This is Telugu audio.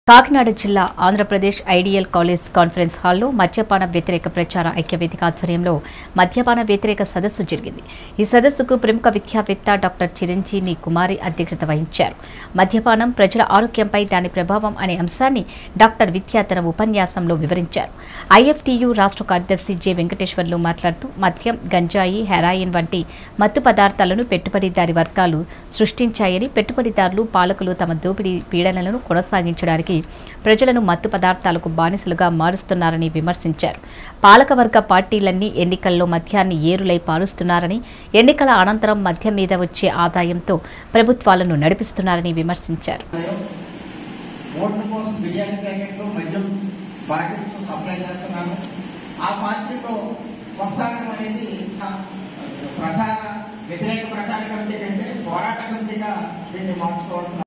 కాకినాడ జిల్లా ఆంధ్రప్రదేశ్ ఐడియల్ కాలేజ్ కాన్ఫరెన్స్ హాల్లో మద్యపాన వ్యతిరేక ప్రచార ఐక్యవేదిక ఆధ్వర్యంలో మద్యపాన వ్యతిరేక సదస్సు జరిగింది ఈ సదస్సుకు ప్రముఖ విద్యావేత్త డాక్టర్ చిరంజీవి కుమారి అధ్యక్షత వహించారు మద్యపానం ప్రజల ఆరోగ్యంపై దాని ప్రభావం అనే అంశాన్ని డాక్టర్ విద్యా తన ఉపన్యాసంలో వివరించారు ఐఎఫ్టియు రాష్ట్ర కార్యదర్శి జె వెంకటేశ్వర్లు మాట్లాడుతూ మద్యం గంజాయి హెరాయిన్ వంటి మత్తు పదార్థాలను పెట్టుబడిదారి వర్గాలు సృష్టించాయని పెట్టుబడిదారులు పాలకులు తమ దోపిడీ పీడనలను కొనసాగించడానికి ప్రజలను మత్తు పదార్థాలకు బానిసలుగా మారుస్తున్నారని విమర్శించారు పాలకవర్గ పార్టీలన్నీ ఎన్నికల్లో మద్యాన్ని ఏరులై పారుస్తున్నారని ఎన్నికల అనంతరం మద్యం మీద వచ్చే ఆదాయంతో ప్రభుత్వాలను నడిపిస్తున్నారని విమర్శించారు ఓట్ల కోసం బిర్యానీ ప్యాకెట్లు మద్యం బాటిల్స్ సప్లై చేస్తున్నాను ఆ పార్టీతో కొనసాగడం అనేది ఆ, ప్రచార వ్యతిరేక ప్రచార కమిటీ కంటే పోరాట కమిటీగా దీన్ని మార్చుకోవాల్సిన